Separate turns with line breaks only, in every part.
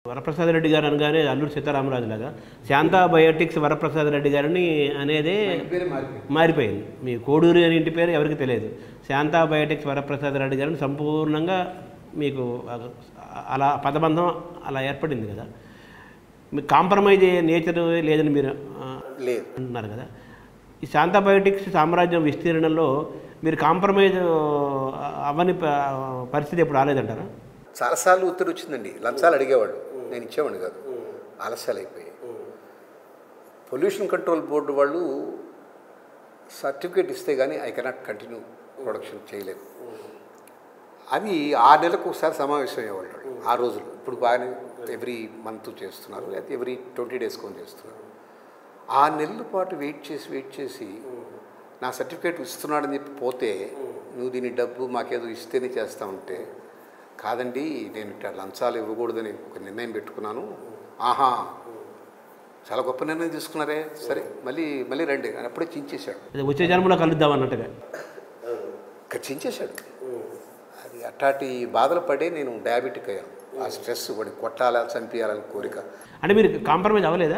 వరప్రసాద్ రెడ్డి గారు అనగానే అల్లూరు సీతారామరాజు లాగా శాంతా బయోటిక్స్ వరప్రసాద్ రెడ్డి గారిని అనేదే
పేరే మారిపోయింది
మారిపోయింది మీ కోడూరు అనే ఇంటి పేరు ఎవరికి తెలియదు శాంతా బయోటిక్స్ వరప్రసాద్ రెడ్డి గారిని సంపూర్ణంగా మీకు అలా పదబంధం అలా ఏర్పడింది కదా మీకు కాంప్రమైజ్ అయ్యే నేచర్ లేదని మీరు ఆ,
లేదు
అంటున్నారు కదా ఈ శాంతా బయోటిక్స్ సామ్రాజ్యం విస్తీర్ణంలో మీరు కాంప్రమైజ్ అవ్వని ప- పరిస్థితి ఎప్పుడు రాలేదంటారా
చాలాసార్లు ఉత్తరు వచ్చిందండి లంచాలు అడిగేవాడు నేను ఇచ్చేవాడిని కాదు ఆలస్యాలు అయిపోయాయి పొల్యూషన్ కంట్రోల్ బోర్డు వాళ్ళు సర్టిఫికేట్ ఇస్తే కానీ ఐ కెనాట్ కంటిన్యూ ప్రొడక్షన్ చేయలేదు అది ఆరు నెలలకు ఒకసారి సమావేశం అయ్యేవాళ్ళు వాళ్ళు. ఆ రోజులు ఇప్పుడు బాగానే ఎవ్రీ మంత్ చేస్తున్నారు లేకపోతే ఎవ్రీ ట్వంటీ డేస్ కొని చేస్తున్నారు ఆ నెలల పాటు వెయిట్ చేసి వెయిట్ చేసి నా సర్టిఫికేట్ ఇస్తున్నాడని చెప్పి పోతే నువ్వు దీని డబ్బు మాకేదో ఇస్తేనే చేస్తా ఉంటే కాదండి నేను ఇట్లా లంచాలు ఇవ్వకూడదని ఒక నిర్ణయం పెట్టుకున్నాను ఆహా చాలా గొప్ప నిర్ణయం తీసుకున్నారే సరే మళ్ళీ మళ్ళీ రండి అని అప్పుడే చించేశాడు
అది వచ్చే జన్మలో కలుద్దాం అన్నట్టుగా
ఇక్కడ చించేశాడు అది అట్లాంటి బాధలు పడే నేను డయాబెటిక్ అయ్యాను ఆ స్ట్రెస్ వాడి కొట్టాలా చంపేయాలని కోరిక
అంటే మీరు కాంప్రమైజ్ అవ్వలేదా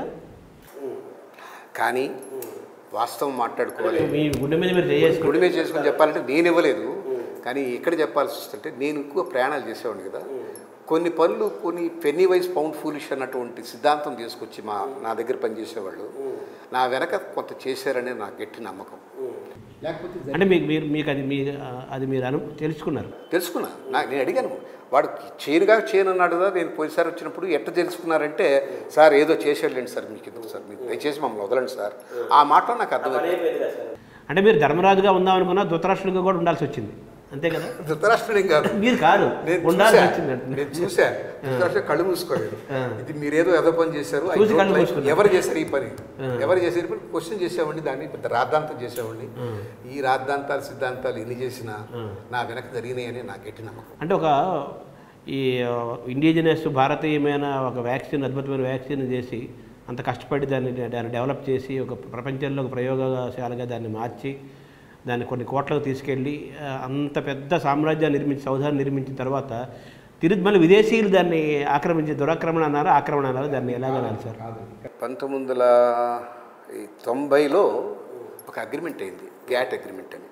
కానీ వాస్తవం మాట్లాడుకోవాలి
మీ గుండె మీద మీరు చేసేసుకో
గుడిమే చేసుకుని చెప్పాలంటే నేను ఇవ్వలేదు కానీ ఎక్కడ చెప్పాల్సి వస్తుంటే నేను ఎక్కువ ప్రయాణాలు చేసేవాడిని కదా కొన్ని పనులు కొన్ని పెన్నీ వైజ్ పౌండ్ ఫూలిష్ అన్నటువంటి సిద్ధాంతం తీసుకొచ్చి మా నా దగ్గర పనిచేసేవాళ్ళు నా వెనక కొంత చేశారనే నా గట్టి నమ్మకం లేకపోతే
అంటే మీకు మీరు మీకు అది మీ ఆ, అది మీరు అను తెలుసుకున్నారు
తెలుసుకున్నా నా నేను అడిగాను వాడు చేయనుగా చేయను అన్నాడు కదా నేను పోయినసారి వచ్చినప్పుడు ఎట్ట తెలుసుకున్నారంటే సార్ ఏదో చేసేళ్ళండి సార్ మీకు ఎందుకు సార్ మీకు దయచేసి మమ్మల్ని వదలండి సార్ ఆ మాట నాకు అర్థమైంది
అంటే మీరు ధర్మరాజుగా ఉందాం అనుకున్నా ధృతరాష్ట్రుడిగా కూడా ఉండాల్సి వచ్చింది అంతే కదా
ధృతరాష్ట్రుడేం కాదు
మీరు కాదు
నేను
ఉండాల్సి
చూసా
వచ్చింది అంటే
నేను చూసా ధృతరాష్ట్రుడు కళ్ళు మూసుకోలేదు
ఆ.
ఇది మీరేదో ఏదో పని చేశారు I
చూసి
don't
కళ్ళు
like-
మూసుకున్నారు.
ఎవరు చేశారు ఈ పని
ఆ.
ఎవరు చేశారు ఈ పని క్వశ్చన్ చేసేవాడిని దాన్ని పెద్ద రాద్ధాంతం చేసేవాడిని ఈ రాద్ధాంతాలు సిద్ధాంతాలు ఎన్ని చేసినా నా వెనక జరిగినాయని నా గట్టి నమ్మకం
అంటే ఒక ఈ ఇండిజినస్ భారతీయమైన ఒక వ్యాక్సిన్ అద్భుతమైన వ్యాక్సిన్ చేసి అంత కష్టపడి దాన్ని దాన్ని డెవలప్ చేసి ఒక ప్రపంచంలో ఒక ప్రయోగశాలగా దాన్ని మార్చి దాన్ని కొన్ని కోట్లకు తీసుకెళ్ళి ఆ, అంత పెద్ద సామ్రాజ్యాన్ని నిర్మించి సౌధాన్ని నిర్మించిన తర్వాత తిరిగి మళ్ళీ విదేశీయులు దాన్ని ఆక్రమించి దురాక్రమణ అన్నారు ఆక్రమణ అన్నారు దాన్ని ఎలాగనాలి సార్
పంతొమ్మిది వందల ఈ తొంభైలో ఒక అగ్రిమెంట్ అయింది గ్యాట్ అగ్రిమెంట్ అని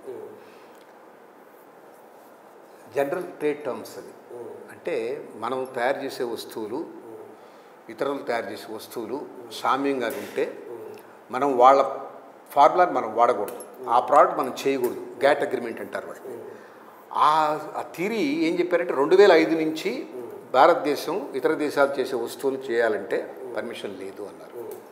జనరల్ ట్రేడ్ టర్మ్స్ అది అంటే మనం తయారు చేసే వస్తువులు ఇతరులు తయారు చేసే వస్తువులు సామ్యంగా ఉంటే మనం వాళ్ళ ఫార్ములా మనం వాడకూడదు ఆ ప్రోడక్ట్ మనం చేయకూడదు గ్యాట్ అగ్రిమెంట్ అంటారు వాటిని ఆ ఆ థిరీ ఏం చెప్పారంటే రెండు వేల ఐదు నుంచి భారతదేశం ఇతర దేశాలు చేసే వస్తువులు చేయాలంటే పర్మిషన్ లేదు అన్నారు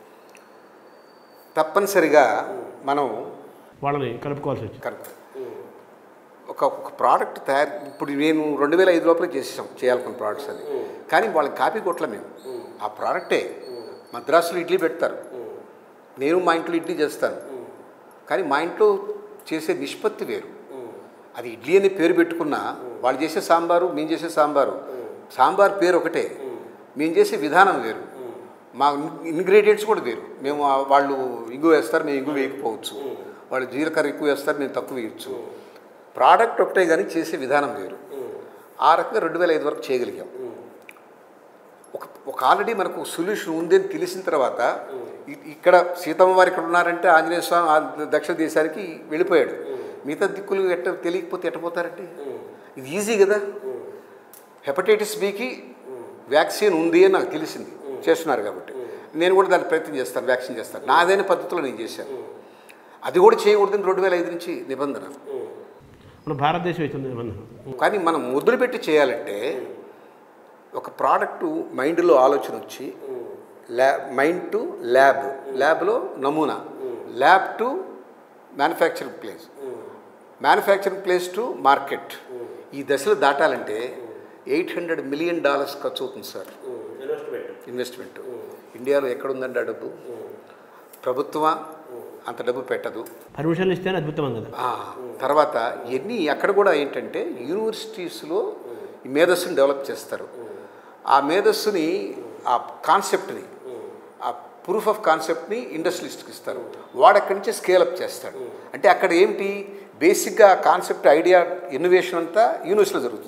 తప్పనిసరిగా మనం
వాళ్ళని కలుపుకోవాల్సి వచ్చింది
కనుక ఒక ఒక ప్రోడక్ట్ తయారు ఇప్పుడు నేను రెండు వేల ఐదు లోపల చేసాం చేయాలనుకున్న ప్రోడక్ట్స్ అది కానీ వాళ్ళకి కాపీ కొట్ల మేము ఆ ప్రోడక్టే మద్రాసులో ఇడ్లీ పెడతారు నేను మా ఇంట్లో ఇడ్లీ చేస్తాను కానీ మా ఇంట్లో చేసే నిష్పత్తి వేరు అది ఇడ్లీ అని పేరు పెట్టుకున్నా వాళ్ళు చేసే సాంబారు మేము చేసే సాంబారు సాంబార్ పేరు ఒకటే మేము చేసే విధానం వేరు మా ఇంగ్రీడియంట్స్ కూడా వేరు మేము ఆ- వాళ్ళు ఇంగు వేస్తారు మేము ఇంగు వేయకపోవచ్చు వాళ్ళు జీలకర్ర ఎక్కువ వేస్తారు మేము తక్కువ వేయచ్చు ప్రోడక్ట్ ఒకటే కానీ చేసే విధానం వేరు ఆ రకంగా రెండు వేల ఐదు వరకు చేయగలిగాం ఒక ఒక ఆల్రెడీ మనకు సొల్యూషన్ ఉంది అని తెలిసిన తర్వాత ఇ- ఇక్కడ సీతమ్మ వారు ఇక్కడ ఉన్నారంటే ఆంజనేయ స్వామి ఆ దక్షిణ దేశానికి వెళ్ళిపోయాడు మిగతా దిక్కులు ఎట్ట తెలియకపోతే ఎట్టపోతారండి ఇది ఈజీ కదా హెపటైటిస్ బికి వ్యాక్సిన్ ఉంది అని నాకు తెలిసింది చేస్తున్నారు కాబట్టి నేను కూడా దాన్ని ప్రయత్నం చేస్తాను వ్యాక్సిన్ చేస్తాను నాదైన పద్ధతిలో నేను చేశాను అది కూడా చేయకూడదని రెండు వేల ఐదు నుంచి నిబంధన
మన భారతదేశం ఇస్తుంది నిబంధన
కానీ మనం మొదలుపెట్టి చేయాలంటే ఒక ప్రోడక్ట్ మైండ్లో ఆలోచన వచ్చి ల్యాబ్ మైండ్ టు ల్యాబ్ ల్యాబ్లో నమూనా lab to manufacturing place manufacturing place to market ఈ దశలు దాటాలంటే ఎయిట్ హండ్రెడ్ మిలియన్ డాలర్స్ ఖర్చు అవుతుంది సార్ ఇన్వెస్ట్మెంట్ ఇండియాలో ఎక్కడుందండి ఆ డబ్బు ప్రభుత్వమా అంత డబ్బు పెట్టదు
పర్మిషన్లు ఇస్తేనే అద్భుతం కదా
ఆ, తర్వాత ఇవన్నీ అక్కడ కూడా ఏంటంటే యూనివర్సిటీస్లో ఈ మేధస్సుని డెవలప్ చేస్తారు ఆ మేధస్సుని ఆ కాన్సెప్ట్ని ఆ ప్రూఫ్ ఆఫ్ కాన్సెప్ట్ని ఇండస్ట్రియలిస్ట్కి ఇస్తారు వాడు అక్కడి నుంచి స్కేలప్ చేస్తాడు అంటే అక్కడ ఏమిటి బేసిక్గా కాన్సెప్ట్ ఐడియా ఇన్నోవేషన్ అంతా యూనివర్సిటీలో జరుగుతుంది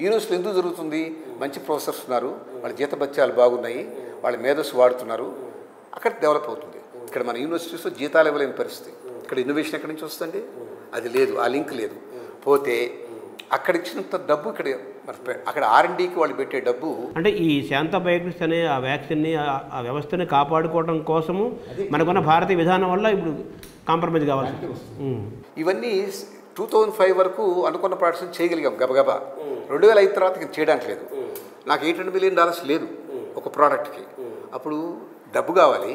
యూనివర్సిటీలో ఎందుకు జరుగుతుంది మంచి ప్రొఫెసర్స్ ఉన్నారు వాళ్ళ జీతభత్యాలు బాగున్నాయి వాళ్ళ మేధస్సు వాడుతున్నారు అక్కడ డెవలప్ అవుతుంది ఇక్కడ మన యూనివర్సిటీస్లో జీతాలు ఇవ్వలేని పరిస్థితి ఇక్కడ ఇన్నోవేషన్ ఎక్కడి నుంచి వస్తుంది అది లేదు ఆ లింక్ లేదు పోతే అక్కడ ఇచ్చినంత డబ్బు ఇక్కడ మరి పె- అక్కడ ఆర్ఎండికి వాళ్ళు పెట్టే డబ్బు
అంటే ఈ శాంత బయోటిక్స్ అనే ఆ వ్యాక్సిన్ని ఆ- ఆ వ్యవస్థని కాపాడుకోవడం కోసము మనకున్న భారతీయ విధానం వల్ల ఇప్పుడు కాంప్రమైజ్ కావాల్సి ఉమ్.
ఇవన్నీ టూ థౌజండ్ ఫైవ్ వరకు అనుకున్న ప్రాడక్ట్స్ చేయగలిగాం గబగబా రెండు వేల ఐదు తర్వాత ఇంకా చేయడానికి లేదు నాకు ఎయిట్ హండ్రెడ్ మిలియన్ డాలర్స్ లేదు ఒక ప్రోడక్ట్కి అప్పుడు డబ్బు కావాలి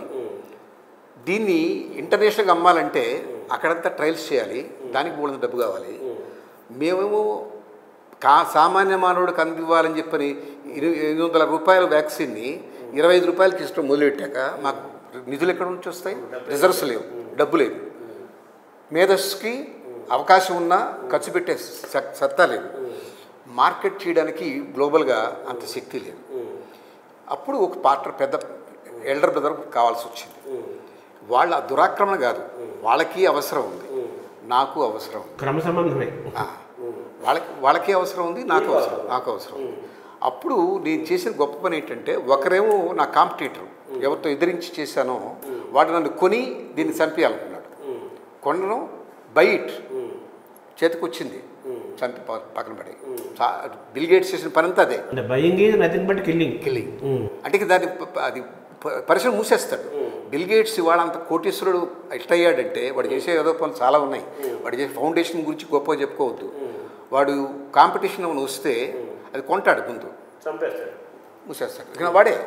దీన్ని ఇంటర్నేషనల్గా అమ్మాలంటే అక్కడంతా ట్రయల్స్ చేయాలి దానికి మూడు డబ్బు కావాలి మేమేమో కా సామాన్య మానవుడికి అందివ్వాలని చెప్పని ఇరు ఎనిమిది వందల రూపాయల వ్యాక్సిన్ని ఇరవై ఐదు రూపాయలకి ఇష్టం మొదలెట్టాక మాకు నిధులు ఎక్కడ నుంచి వస్తాయి రిజర్వ్స్ లేవు డబ్బు లేదు మేధస్సుకి అవకాశం ఉన్నా ఖర్చు పెట్టే స- సత్తా లేదు మార్కెట్ చేయడానికి గ్లోబల్గా అంత శక్తి లేదు అప్పుడు ఒక పార్ట్నర్ పెద్ద ఎల్డర్ బ్రదర్ కావాల్సి వచ్చింది వాళ్ళ దురాక్రమణ కాదు వాళ్ళకి అవసరం ఉంది నాకు అవసరం ఉంది
క్రమ సంబంధమే
ఆ, వాళ్ళకి వాళ్ళకి అవసరం ఉంది నాకు అవసరం నాకు అవసరం ఉంది అప్పుడు నేను చేసిన గొప్ప పని ఏంటంటే ఒకరేమో నా కాంపిటీటర్ ఎవరితో ఎదిరించి చేశానో వాడు నన్ను కొని దీన్ని చంపేయాలనుకున్నాడు కొనడం బైట్ చేతికి వచ్చింది చంపి ప- పక్కన పడి బిల్ గేట్స్ చేసిన పని అంతా అదే
అంటే buying is nothing but killing
killing అంటే ఇక దాన్ని ప- ప- అది ప- పరిశ్రమ మూసేస్తాడు బిల్ గేట్స్ ఇవాళ అంత కోటీశ్వరుడు ఎట్లయ్యాడంటే వాడు చేసే ఏదో పనులు చాలా ఉన్నాయి వాడు చేసే ఫౌండేషన్ గురించి గొప్పగా చెప్పుకోవద్దు వాడు కాంపిటీషన్ ఏమైనా వస్తే అది కొంటాడు ముందు
చంపేస్తాడు
మూసేస్తాడు ఇక వాడే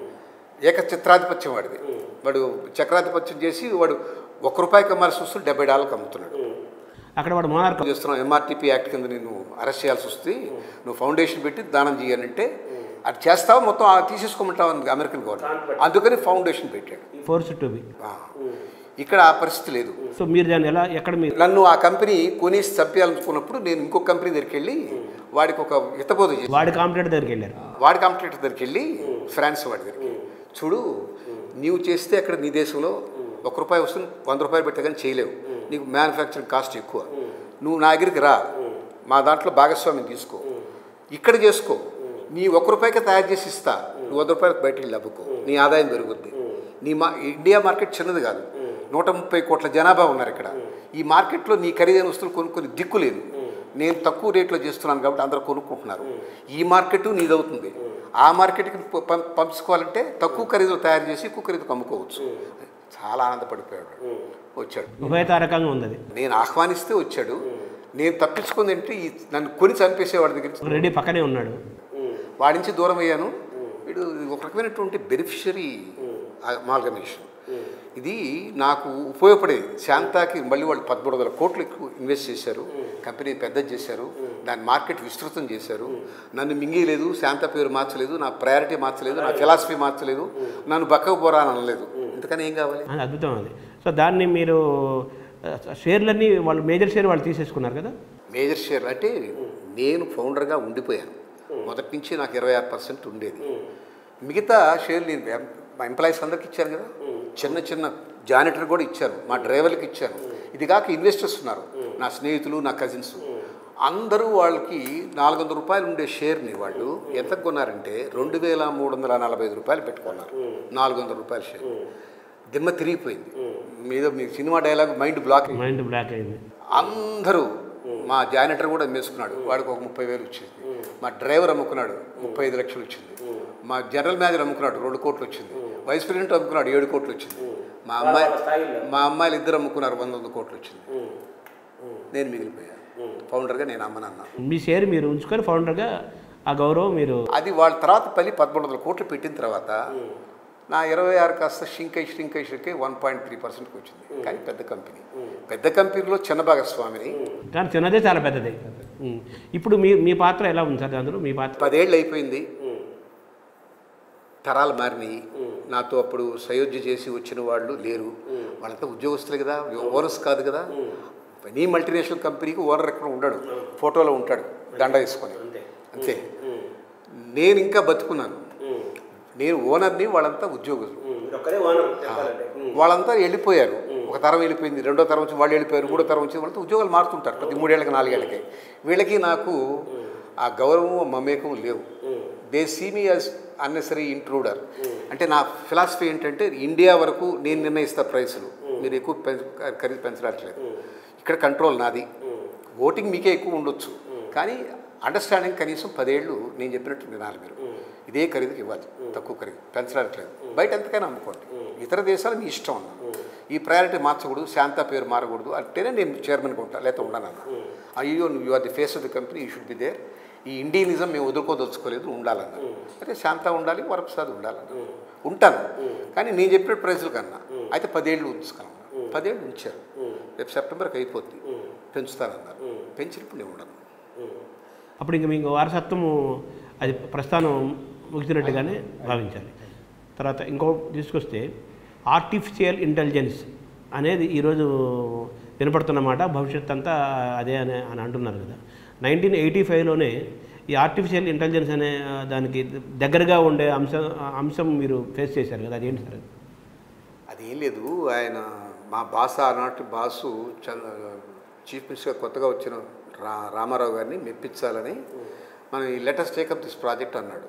ఏక చిత్రాధిపత్యం వాడిది వాడు చక్రాధిపత్యం చేసి వాడు ఒక్క రూపాయికి అమ్మాల్సి వస్తే డెబ్బై డాలర్కి అమ్ముతున్నాడు
అక్కడ వాడు మోనార్క్
చేస్తున్నాం ఎంఆర్టీపీ యాక్ట్ కింద నేను అరెస్ట్ చేయాల్సి వస్తే నువ్వు ఫౌండేషన్ పెట్టి దానం చేయాలంటే అది చేస్తావా మొత్తం ఆ తీసేసుకోమంటావు అని అమెరికన్ గవర్నమెంట్ అందుకని ఫౌండేషన్ పెట్టాడు
ఫోర్స్ టు బి
ఆ. ఇక్కడ ఆ పరిస్థితి లేదు
సో మీరు దాన్ని ఎలా ఎక్కడ మీరు
నన్ను ఆ కంపెనీ కొనేసి చంపేయాలనుకున్నప్పుడు నేను ఇంకో కంపెనీ దగ్గరికి వెళ్ళి వాడికి ఒక హితబోధ చేసి
వాడి కాంపిటేటర్ దగ్గరికి వెళ్ళారు
వాడి కాంపిటేటర్ దగ్గరికి వెళ్ళి ఫ్రాన్స్ వాడి దగ్గరికి చూడు నీవు చేస్తే అక్కడ నీ దేశంలో ఒక రూపాయి వస్తుంది వంద రూపాయలు పెట్టే కానీ చేయలేవు నీకు మ్యానుఫ్యాక్చరింగ్ కాస్ట్ ఎక్కువ నువ్వు నా దగ్గరికి రా మా దాంట్లో భాగస్వామ్యం తీసుకో ఇక్కడ చేసుకో నీ ఒక రూపాయికి తయారు చేసి ఇస్తా నువ్వు వంద రూపాయలకు బయటికి వెళ్ళి అమ్ముకో నీ ఆదాయం పెరుగుద్ది నీ మా ఇండియా మార్కెట్ చిన్నది కాదు నూట ముప్పై కోట్ల జనాభా ఉన్నారు ఇక్కడ ఈ మార్కెట్లో నీ ఖరీదైన వస్తువులు కొనుక్కొని దిక్కు లేదు నేను తక్కువ రేట్లో చేస్తున్నాను కాబట్టి అందరూ కొనుక్కుంటున్నారు ఈ మార్కెట్ నీదవుతుంది ఆ మార్కెట్కి ప- పం- పంపించుకోవాలంటే తక్కువ ఖరీదులో తయారు చేసి ఎక్కువ ఖరీదుకు అమ్ముకోవచ్చు చాలా ఆనందపడిపోయాడు వచ్చాడు
ఉభయతారకంగా ఉంది అది
నేను ఆహ్వానిస్తే వచ్చాడు నేను తప్పించుకుంది అంటే ఈ నన్ను కొని చంపేసేవాడి దగ్గర నుంచి
రెడీ పక్కనే ఉన్నాడు
వాడి నుంచి దూరం అయ్యాను వీడు ఒక రకమైనటువంటి బెనిఫిషరీ అమాల్గమేషన్ ఇది నాకు ఉపయోగపడేది శాంతాకి మళ్ళీ వాళ్ళు పదమూడు వందల కోట్లు ఎక్కువ ఇన్వెస్ట్ చేశారు కంపెనీ పెద్దది చేశారు దాని మార్కెట్ విస్తృతం చేశారు నన్ను మింగేయలేదు శాంత పేరు మార్చలేదు నా ప్రయారిటీ మార్చలేదు నా ఫిలాసఫీ మార్చలేదు నన్ను బక్కకు పోరా అని అనలేదు ఇంతకని ఏం కావాలి
అది అద్భుతం అది సో దాన్ని మీరు ఆ, షేర్లన్నీ వాళ్ళు మేజర్ షేర్ వాళ్ళు తీసేసుకున్నారు కదా
మేజర్ షేర్ అంటే నేను ఫౌండర్గా ఉండిపోయాను మొదటి నుంచి నాకు ఇరవై ఆరు పర్సెంట్ ఉండేది మిగతా షేర్లు నేను ఎం- మా ఎంప్లాయీస్ అందరికి ఇచ్చాను కదా చిన్న చిన్న జానిటర్ కూడా ఇచ్చాను మా డ్రైవర్లకి ఇచ్చాను ఇది కాక ఇన్వెస్టర్స్ ఉన్నారు నా స్నేహితులు నా కజిన్స్ అందరూ వాళ్ళకి నాలుగు వందల రూపాయలు ఉండే షేర్ని వాళ్ళు ఎంత కొన్నారంటే రెండు వేల మూడు వందల నలభై ఐదు రూపాయలు పెట్టుకున్నారు నాలుగు వందల రూపాయల షేర్ దిమ్మ తిరిగిపోయింది మీద మీ సినిమా డైలాగ్ మైండ్ బ్లాక్ అయింది.
మైండ్ బ్లాక్ అయింది
అందరూ మా జాయినటర్ కూడా అమ్మేసుకున్నాడు వాడికి ఒక ముప్పై వేలు వచ్చింది మా డ్రైవర్ అమ్ముకున్నాడు ముప్పై ఐదు లక్షలు వచ్చింది మా జనరల్ మేనేజర్ అమ్ముకున్నాడు రెండు కోట్లు వచ్చింది వైస్ ప్రెసిడెంట్ అమ్ముకున్నాడు ఏడు కోట్లు వచ్చింది మా అమ్మాయి మా అమ్మాయిలు ఇద్దరు అమ్ముకున్నారు వంద వంద కోట్లు వచ్చింది నేను మిగిలిపోయాను ఫౌండర్గా నేను అమ్మనన్నా
మీ షేర్ మీరు ఉంచుకొని ఫౌండర్గా ఆ గౌరవం మీరు
అది వాళ్ళ తర్వాత పల్లి పదమూడు వందల కోట్లు పెట్టిన తర్వాత నా ఇరవై ఆరు కాస్త షింకై షింకై షింకై వన్ పాయింట్ త్రీ పర్సెంట్కి వచ్చింది కానీ పెద్ద కంపెనీ పెద్ద కంపెనీలో చిన్న భాగస్వామిని
కానీ చిన్నదే చాలా పెద్దది ఉమ్. ఇప్పుడు మీ మీ పాత్ర ఎలా ఉంది సార్ అందులో మీ పాత్ర
పదేళ్ళు అయిపోయింది తరాలు మారినాయి నాతో అప్పుడు సయోధ్య చేసి వచ్చిన వాళ్ళు లేరు వాళ్ళంతా ఉద్యోగస్తులే కదా ఓనర్స్ కాదు కదా నీ మల్టీనేషనల్ కంపెనీకి ఓనర్ ఎక్కడ ఉండడు ఫోటోలో ఉంటాడు దండ వేసుకొని అంతే నేను ఇంకా బతుకున్నాను నేను ఓనర్ని వాళ్ళంతా ఉద్యోగులు వాళ్ళంతా వెళ్ళిపోయారు ఒక తరం వెళ్ళిపోయింది రెండో తరం వచ్చి వాళ్ళు వెళ్ళిపోయారు మూడో తరం వచ్చి వాళ్ళతో ఉద్యోగాలు మారుతుంటారు ప్రతి మూడేళ్ళకి నాలుగేళ్ళకి వీళ్ళకి నాకు ఆ గౌరవం మమేకం లేవు they see me as unnecessary intruder అంటే నా ఫిలాసఫీ ఏంటంటే ఇండియా వరకు నేను నిర్ణయిస్తా ప్రైసులు మీరు ఎక్కువ పెంచ ఖరీదు పెంచడానికి ఇక్కడ కంట్రోల్ నాది ఓటింగ్ మీకే ఎక్కువ ఉండొచ్చు కానీ అండర్స్టాండింగ్ కనీసం పదేళ్ళు నేను చెప్పినట్టు వినాలి మీరు ఇదే ఖరీదుకి ఇవ్వాలి తక్కువ ఖరీదు పెంచడానికి లేదు బయట ఎంతకైనా అమ్ముకోండి ఇతర దేశాలు మీ ఇష్టం అన్న ఈ ప్రయారిటీ మార్చకూడదు శాంత పేరు మారకూడదు అంటేనే నేను చైర్మన్గా ఉంటాను లేకపోతే ఉండనన్న అయ్యో నువ్వు you are the face of the company you should be there ఈ ఇండియనిజం మేము వదులుకోదలుచుకోలేదు ఉండాలన్న అంటే శాంత ఉండాలి వరప్రసాద్ ఉండాలన్న ఉంటాను కానీ నేను చెప్పిన ప్రైజుల కన్నా అయితే పదేళ్ళు ఉంచుకున్నాను పదేళ్ళు ఉంచారు రేపు సెప్టెంబర్కి అయిపోద్ది పెంచుతానన్నారు పెంచినప్పుడు నేను ఉండను
అప్పుడు ఇంక మీకు వారసత్వము అది ప్రస్థానం ముగిసినట్టుగానే భావించాలి తర్వాత ఇంకో తీసుకొస్తే ఆర్టిఫిషియల్ ఇంటెలిజెన్స్ అనేది ఈరోజు వినపడుతున్నమాట భవిష్యత్ అంతా అదే అని అని అంటున్నారు కదా నైన్టీన్ ఎయిటీ ఫైవ్లోనే ఈ ఆర్టిఫిషియల్ ఇంటెలిజెన్స్ అనే ఆ, దానికి దగ్గరగా ఉండే అంశం అంశం మీరు ఫేస్ చేశారు కదా అదేంటి సార్
అదేం లేదు ఆయన మా బాస ఆనాటి బాసు చంద్ర చీఫ్ మినిస్టర్ కొత్తగా వచ్చిన రా రామారావు గారిని మెప్పించాలని మనం ఈ లెటెస్ట్ టేకప్ దిస్ ప్రాజెక్ట్ అన్నాడు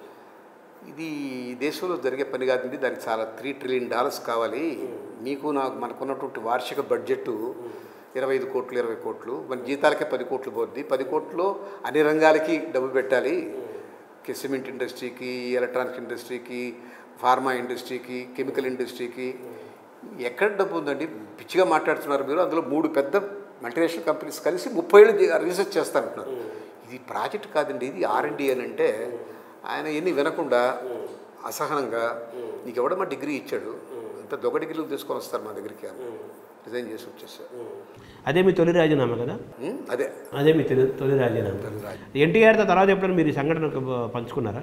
ఇది ఈ దేశంలో జరిగే పని కాదండి దానికి చాలా త్రీ ట్రిలియన్ డాలర్స్ కావాలి మీకు నాకు మనకున్నటువంటి వార్షిక బడ్జెట్ ఇరవై ఐదు కోట్లు ఇరవై కోట్లు మన జీతాలకే పది కోట్లు పోద్ది పది కోట్లు అన్ని రంగాలకి డబ్బు పెట్టాలి కి- సిమెంట్ ఇండస్ట్రీకి ఎలక్ట్రానిక్ ఇండస్ట్రీకి ఫార్మా ఇండస్ట్రీకి కెమికల్ ఇండస్ట్రీకి ఎక్కడ డబ్బు ఉందండి పిచ్చిగా మాట్లాడుతున్నారు మీరు అందులో మూడు పెద్ద మల్టీనేషనల్ కంపెనీస్ కలిసి ముప్పై ఏళ్ళు జీ- రీసెర్చ్ చేస్తారంటున్నారు ఇది ప్రాజెక్ట్ కాదండి ఇది ఆర్ఎండి అని అంటే ఆయన ఎన్ని వినకుండా అసహనంగా నీకు ఎవడమ్మా డిగ్రీ ఇచ్చాడు ఇంత దొంగ డిగ్రీలు తీసుకొని వస్తారు మా దగ్గరికి అని రిజైన్ చేసి వచ్చేసారు
అదే మీ తొలి రాజీనామా కదా
ఉం? అదే
అదే మీ తొలి తొలి రాజీనామా ఎన్టీఆర్తో తర్వాత ఎప్పుడైనా మీరు ఈ సంఘటన పంచుకున్నారా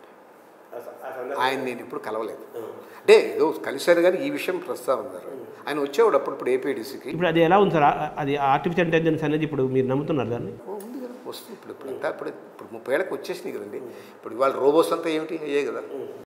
ఆయన నేను ఎప్పుడు కలవలేదు అంటే ఏదో కలిశాను కానీ ఈ విషయం ప్రస్తావన గారు ఆయన వచ్చేవాడు అప్పుడప్పుడు ఏపీడీసీకి
ఇప్పుడు అది ఎలా ఉంది సార్ ఆ- అది ఆర్టిఫిషియల్ ఇంటెలిజెన్స్ అనేది ఇప్పుడు మీరు నమ్ముతున్నారు దాన్ని
ఓ, ఉంది కదా వస్తుంది ఇప్పుడు ఇప్పుడు అంతా ఇప్పుడు ఇప్పుడు ముప్పై ఏళ్ళకి వచ్చేసినాయి కదండి ఇప్పుడు ఇవాళ రోబోస్ అంతా ఏమిటి అయ్యే కదా